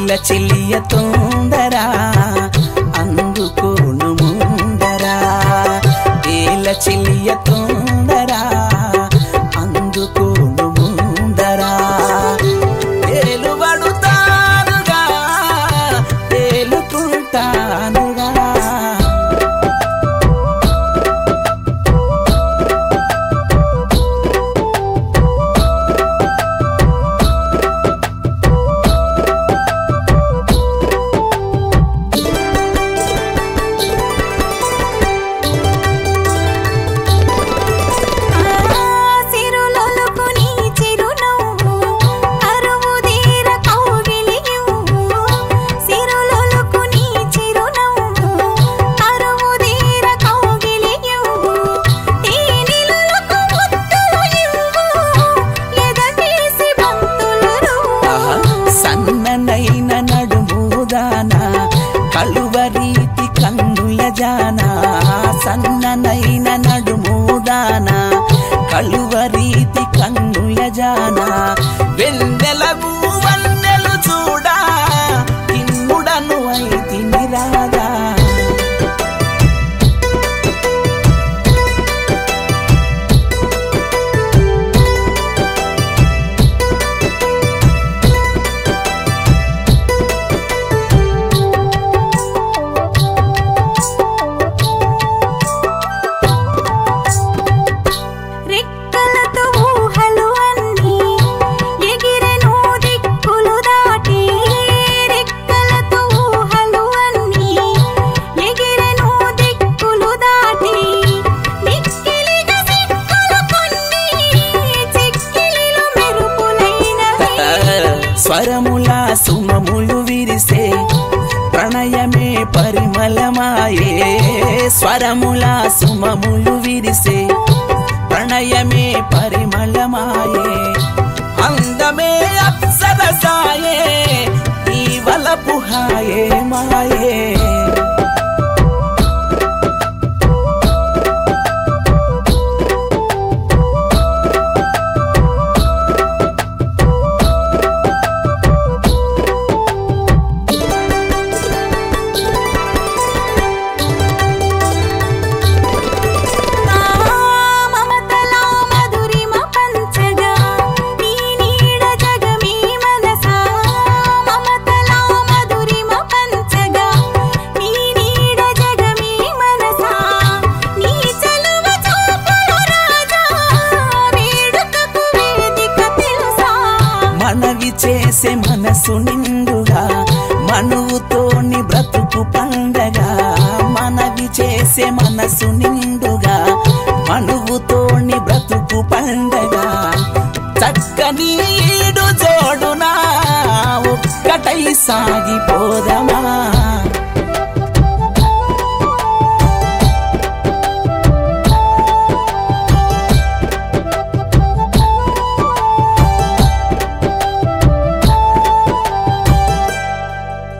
ఏల చెల్లియ తొందరా అందుకోను ముందరా ఏల చెల్లియ తొందరా అందుకోను ముందరా ఏలు పడుతానుగా తేలుకుంటానుగా సిరులొలుకు నీ చిరునవ్వు కరువుదీర కౌగిలియువు సిరులొలుకు నీ చిరునవ్వు కరువుదీర కౌగిలియువు తేనెలొలుకు ముద్దులు ఇవ్వు ఎదగేసి బంతులు ఆహా, రువ్వు సన్ననైన నడుముదాన కలువరీతి కన్నుల జాన సన్ననైన నడుముదాన కలువరీతి కన్నుల జాన వెన్నెలగు వన్నెలు చూడా కిన్నుడను అయితిని రాదా రెక్కలతో ఊహలు అన్నీ ఎగిరెను దిక్కులు దాటి రెక్కలతో ఊహలు అన్నీ ఎగిరెను దిక్కులు దాటి మిక్కిలిగా సిక్కులు కొన్ని చిక్కిలిలు మెరుపులైనవి స్వరముల సుమములు విరిసే ప్రణయమే పరిమళమాయే స్వరముల సుమములు విరిసే ప్రణయమే పరిమళమాయే అందమే అప్సరసాయే ఈ వలపు హాయే మాయే నా మమతల మధురిమ పంచగా నీ నీడ జగమీ మనసా మమతల మధురిమ పంచగా నీ నీడ జగమీ మనసా నీ చలువ చూపులు రాజా వేడుకకు వేదిక తెలుసా మనవి చేసే మనసు నిండుగా మనువుతోని బ్రతుకు పండగా మనవి చేసే మనసు నిండుగా మనువుతోని బ్రతుకు పండగా చక్కని ఈడు జోడునా ఒక్కటై సాగిపోదమా